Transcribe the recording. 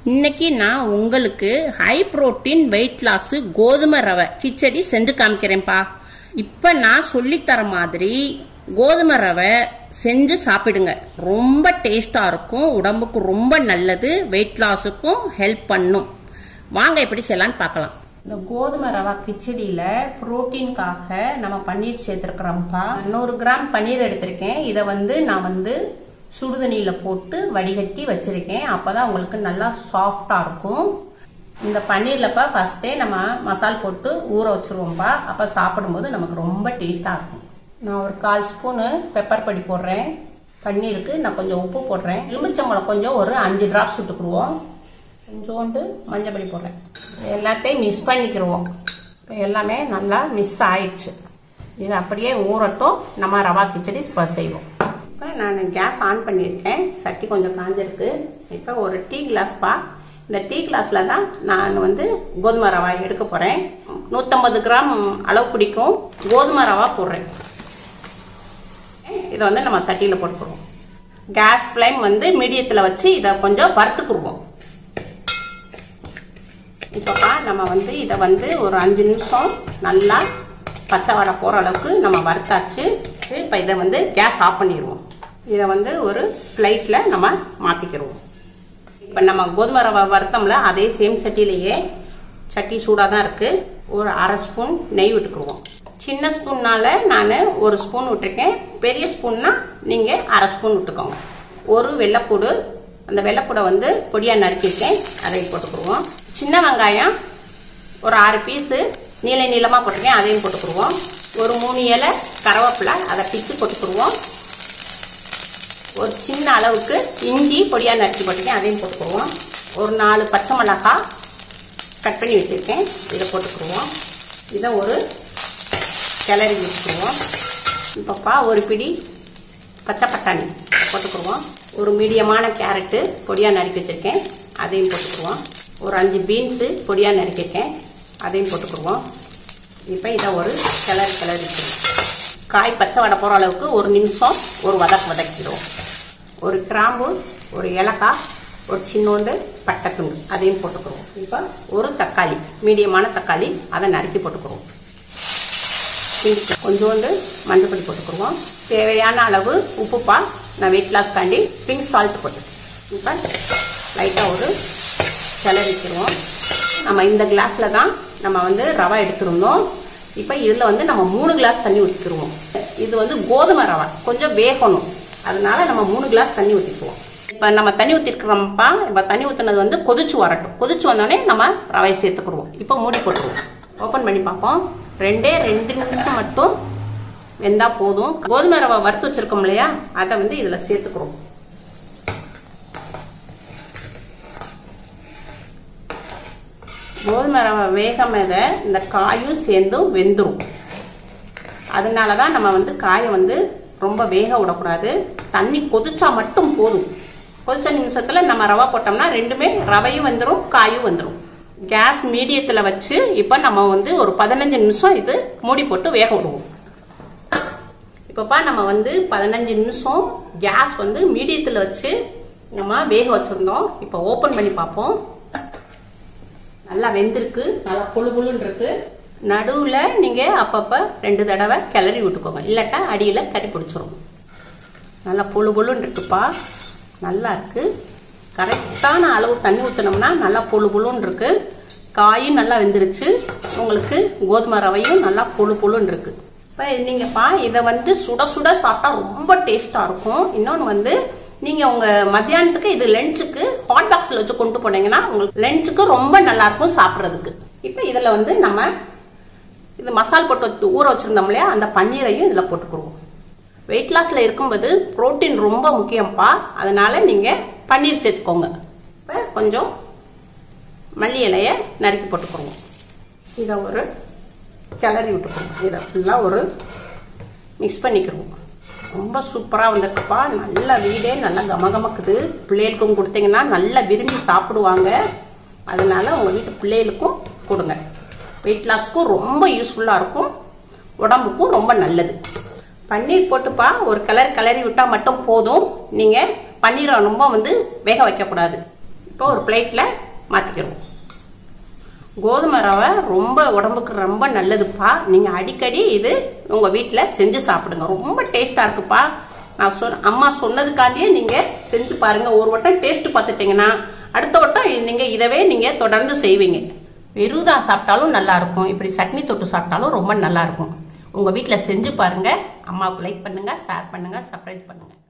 இன்னைக்கு நான் உங்களுக்கு ஹை புரோட்டீன் வெயிட் லாஸ் கோதுமை ரவை கிச்சடி செஞ்சு காமிக்கிறேன்ப்பா இப்போ நான் சொல்லித்தர மாதிரி கோதுமை ரவை செஞ்சு சாப்பிடுங்க ரொம்ப டேஸ்டாக இருக்கும் உடம்புக்கு ரொம்ப நல்லது வெயிட் லாஸுக்கும் ஹெல்ப் பண்ணும் வாங்க எப்படி செய்யலான்னு பார்க்கலாம் இந்த கோதுமை ரவா கிச்சடியில் புரோட்டீன்காக நம்ம பன்னீர் சேர்த்துருக்குறோம்ப்பா நூறு கிராம் பன்னீர் எடுத்திருக்கேன் இதை வந்து நான் வந்து சுடுதண்ணியில் போட்டு வடிகட்டி வச்சுருக்கேன் அப்போ தான் உங்களுக்கு நல்லா சாஃப்டாக இருக்கும் இந்த பன்னீர்லப்பா ஃபஸ்ட்டே நம்ம மசால் போட்டு ஊற வச்சுருவோம்ப்பா அப்போ சாப்பிடும்போது நமக்கு ரொம்ப டேஸ்ட்டாக இருக்கும் நான் ஒரு கால் ஸ்பூனு பெப்பர் பொடி போடுறேன் பன்னீருக்கு நான் கொஞ்சம் உப்பு போடுறேன் எலுமிச்சம்பழம் கொஞ்சம் ஒரு அஞ்சு ட்ராப்ஸ் விட்டுக்குருவோம் கொஞ்சோண்டு மஞ்சள் பொடி போடுறேன் எல்லாத்தையும் மிக்ஸ் பண்ணிக்கிடுவோம் இப்போ எல்லாமே நல்லா மிஸ் ஆயிடுச்சு இது அப்படியே ஊறட்டும் நம்ம ரவா கிச்சடி இப்போ செய்வோம் இப்போ நான் கேஸ் ஆன் பண்ணியிருக்கேன் சட்டி கொஞ்சம் காஞ்சிருக்கு இப்போ ஒரு டீ கிளாஸ்ப்பா இந்த டீ கிளாஸில் தான் நான் வந்து கோதுமை ரவா எடுக்க போகிறேன் நூற்றம்பது கிராம் அளவு பிடிக்கும் கோதுமை ரவா போடுறேன் இதை வந்து நம்ம சட்டியில் போட்டுக்குருவோம் கேஸ் ஃப்ளேம் வந்து மீடியத்தில் வச்சு இதை கொஞ்சம் வறுத்துக்குருவோம் இப்போப்பா நம்ம வந்து இதை வந்து ஒரு அஞ்சு நிமிஷம் நல்லா பச்சை வடை போகிற அளவுக்கு நம்ம வறுத்தாச்சு இப்போ இதை வந்து கேஸ் ஆஃப் பண்ணிடுவோம் இதை வந்து ஒரு பிளேட்டில் நம்ம மாற்றிக்கிடுவோம் இப்போ நம்ம கோதுமை ரவை வறுத்தோம்ல அதே சேம் சட்டிலேயே சட்டி சூடாக தான் இருக்குது ஒரு அரை ஸ்பூன் நெய் விட்டுக்குருவோம் சின்ன ஸ்பூன்னால் நான் ஒரு ஸ்பூன் விட்டுருக்கேன் பெரிய ஸ்பூன்னா நீங்கள் அரை ஸ்பூன் விட்டுக்கோங்க ஒரு வெள்ளைப்பூடு அந்த வெள்ளைப்பூடை வந்து பொடியாக நறுக்கியிருக்கேன் அதை போட்டுக்குருவோம் சின்ன வெங்காயம் ஒரு ஆறு பீஸு நீள நீளமாக போட்டிருக்கேன் அதையும் போட்டுக்குருவோம் ஒரு மூணு இலை கருவேப்பிலை அதை பிச்சு போட்டுக்குருவோம் ஒரு சின்ன அளவுக்கு இஞ்சி பொடியாக நறுக்கி போட்டிருக்கேன் அதையும் போட்டுக்குருவோம் ஒரு நாலு பச்சை மிளகாய் கட் பண்ணி வச்சுருக்கேன் இதை போட்டுக்குருவோம் இதை ஒரு கிளறி வச்சுக்குருவோம் இப்போப்பா ஒரு பிடி பச்சை பட்டாணி போட்டுக்குருவோம் ஒரு மீடியமான கேரட்டு பொடியாக நறுக்கி வச்சுருக்கேன் அதையும் போட்டுக்குருவோம் ஒரு அஞ்சு பீன்ஸு பொடியாக நறுக்கியிருக்கேன் அதையும் போட்டுக்குருவோம் இப்போ இதை ஒரு கிளறி கிளறி வச்சுருவோம் காய் பச்சை வடை போகிற அளவுக்கு ஒரு நிமிஷம் ஒரு வதக்கு வதக்கிடுவோம் ஒரு கிராம்பு ஒரு ஏலக்காய் ஒரு சின்னோண்டு பட்டை துண்டு அதையும் போட்டுக்குருவோம் இப்போ ஒரு தக்காளி மீடியமான தக்காளி அதை நறுக்கி போட்டுக்குருவோம் கொஞ்சோண்டு மஞ்சள் பொடி போட்டுக்குருவோம் தேவையான அளவு உப்புப்பா நான் வெயிட் லாஸ்க்காண்டி பிங்க் சால்ட் போட்டு இப்போ லைட்டாக ஒரு கிளறிக்கிடுவோம் நம்ம இந்த கிளாஸில் தான் நம்ம வந்து ரவை எடுத்துருந்தோம் இப்போ இதில் வந்து நம்ம மூணு கிளாஸ் தண்ணி ஊற்றிக்கிடுவோம் இது வந்து கோதுமை ரவை கொஞ்சம் வேகணும் அதனால நம்ம மூணு கிளாஸ் தண்ணி ஊற்றிக்குவோம் இப்போ நம்ம தண்ணி ஊற்றிருக்கிறோம்ப்பா இப்போ தண்ணி ஊற்றினது வந்து கொதிச்சு வரட்டும் கொதிச்சு வந்தோடனே நம்ம ரவையை சேர்த்துக்குருவோம் இப்போ மூடி போட்டுருவோம் ஓப்பன் பண்ணி பார்ப்போம் ரெண்டே ரெண்டு நிமிஷம் மட்டும் வெந்தால் போதும் கோதுமை ரவை வறுத்து வச்சுருக்கோம் இல்லையா அதை வந்து இதில் சேர்த்துக்குறோம் கோதுமை ரவை வேக மேல இந்த காயும் சேர்ந்தும் வெந்துடும் அதனால தான் நம்ம வந்து காயை வந்து ரொம்ப வேக விடக்கூடாது தண்ணி கொதிச்சா மட்டும் போதும் கொதிச்ச நிமிஷத்தில் நம்ம ரவை போட்டோம்னா ரெண்டுமே ரவையும் வந்துடும் காயும் வந்துடும் கேஸ் மீடியத்தில் வச்சு இப்போ நம்ம வந்து ஒரு பதினஞ்சு நிமிஷம் இது மூடி போட்டு வேக விடுவோம் இப்போப்பா நம்ம வந்து பதினஞ்சு நிமிஷம் கேஸ் வந்து மீடியத்தில் வச்சு நம்ம வேக வச்சுருந்தோம் இப்போ ஓப்பன் பண்ணி பார்ப்போம் நல்லா வெந்திருக்கு நல்லா புழு புழுன்னு இருக்கு நடுவில் நீங்கள் அப்பப்போ ரெண்டு தடவை கிளறி விட்டுக்கோங்க இல்லாட்டா அடியில் கறி பிடிச்சிரும் நல்லா புழு புழுன்னு இருக்குப்பா நல்லா இருக்கு கரெக்டான அளவு தண்ணி ஊற்றினோம்னா நல்லா புழு புழுன்னு இருக்கு காயும் நல்லா வெந்துருச்சு உங்களுக்கு கோதுமை ரவையும் நல்லா புழு புழுன்னு இருக்கு இப்போ நீங்கப்பா இதை வந்து சுட சுட சாப்பிட்டா ரொம்ப டேஸ்ட்டாக இருக்கும் இன்னொன்று வந்து நீங்கள் உங்கள் மத்தியானத்துக்கு இது லஞ்சுக்கு ஹாட் பாக்ஸில் வச்சு கொண்டு போனீங்கன்னா உங்களுக்கு லஞ்சுக்கு ரொம்ப நல்லாயிருக்கும் சாப்பிட்றதுக்கு இப்போ இதில் வந்து நம்ம இது மசால் போட்டு வச்சு ஊற வச்சுருந்தோம் இல்லையா அந்த பன்னீரையும் இதில் போட்டுக்குருவோம் வெயிட் லாஸில் இருக்கும்போது ப்ரோட்டீன் ரொம்ப முக்கியம்ப்பா அதனால் நீங்கள் பன்னீர் சேர்த்துக்கோங்க இப்போ கொஞ்சம் மல்லி இலையை நறுக்கி போட்டுக்குருவோம் இதை ஒரு கிளறி விட்டுக்குருவோம் இதை ஃபுல்லாக ஒரு மிக்ஸ் பண்ணிக்கிடுவோம் ரொம்ப சூப்பராக வந்திருக்குப்பா நல்ல வீடே நல்லா கமகமக்குது பிள்ளைகளுக்கும் கொடுத்தீங்கன்னா நல்லா விரும்பி சாப்பிடுவாங்க அதனால உங்கள் வீட்டு பிள்ளைகளுக்கும் கொடுங்க வெயிட் லாஸ்க்கும் ரொம்ப யூஸ்ஃபுல்லாக இருக்கும் உடம்புக்கும் ரொம்ப நல்லது பன்னீர் போட்டுப்பா ஒரு கலர் கிளறி விட்டால் மட்டும் போதும் நீங்கள் பன்னீரை ரொம்ப வந்து வேக வைக்கக்கூடாது இப்போ ஒரு பிளேட்டில் மாற்றிக்கிறோம் கோதுமை ரவை ரொம்ப உடம்புக்கு ரொம்ப நல்லதுப்பா நீங்கள் அடிக்கடி இது உங்கள் வீட்டில் செஞ்சு சாப்பிடுங்க ரொம்ப டேஸ்ட்டாக இருக்குப்பா நான் சொன்ன அம்மா சொன்னதுக்காண்டியே நீங்கள் செஞ்சு பாருங்கள் ஒரு வட்டம் டேஸ்ட் பார்த்துட்டிங்கன்னா அடுத்த வட்டம் நீங்கள் இதவே நீங்கள் தொடர்ந்து செய்வீங்க வெறுதா சாப்பிட்டாலும் நல்லா இருக்கும் இப்படி சட்னி தொட்டு சாப்பிட்டாலும் ரொம்ப நல்லா இருக்கும் உங்கள் வீட்டில் செஞ்சு பாருங்கள் அம்மாவுக்கு லைக் பண்ணுங்கள் ஷேர் பண்ணுங்கள் சப்ஸ்கிரைப் பண்ணுங்கள்